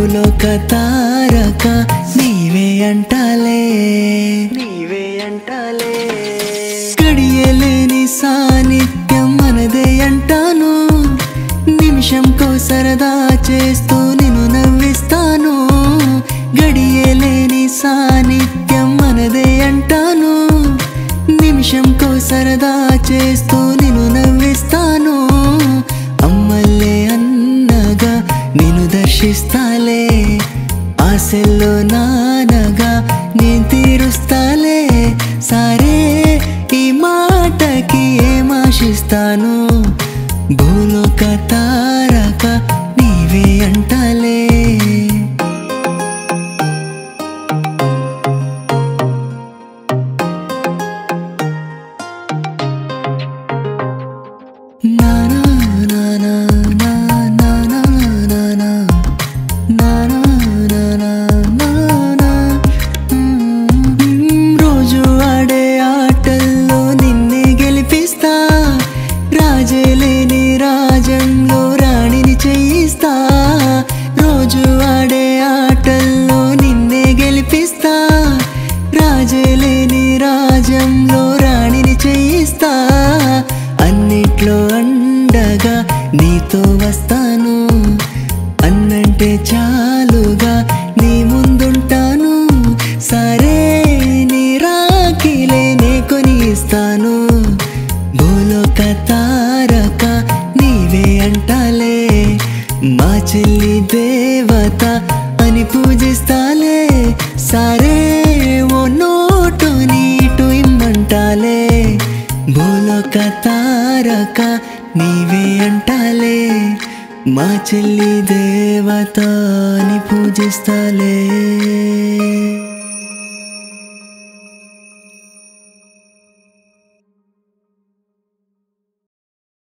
భూలోక తారక నీవే అంటాలే నీవే అంటాలే గడియలేని సాన్నిధ్యం మనదే అంటాను నిమిషంకో సరదా చేస్తూ నిన్ను నవ్విస్తాను గడియలేని సాన్నిధ్యం మనదే అంటాను నిమిషంకో సరదా చేస్తూ నిన్ను నవ్విస్తాను అమ్మల్లే అన్నగా నిన్ను దర్శిస్తాలే ఆశల్లో నానగా నేను తీరుస్తాలే సరే ఈ మాటకి ఏమాశిస్తాను భూలోక తారక నీవే అంటాలే నా నా నా నా నా నా నా నా నా నా నా నా నా నా నా. మ్మ్. రోజు ఆడే ఆటల్లో నిన్నే గెలిపిస్తా రాజే లేని రాజంలో రాణిని చేయిస్తా రోజు ఆడే ఆటల్లో నిన్నే గెలిపిస్తా రాజే లేని రాజంలో రాణిని చేయిస్తా అన్నిట్లో అండగా నీతో వస్తాను అన్నంటే చాలుగా నీ ముందుంటాను సరే నీ రాకిలే నే కొని ఇస్తాను భూలోక తారక నీవే అంటాలే మా చెల్లి దేవత అని పూజిస్తాలే సరే ఓ నోటు నీటు ఇమ్మంటాలే భూలోక తారక నీవే అంటాలే మా చెల్లి దేవత అని పూజిస్తాలే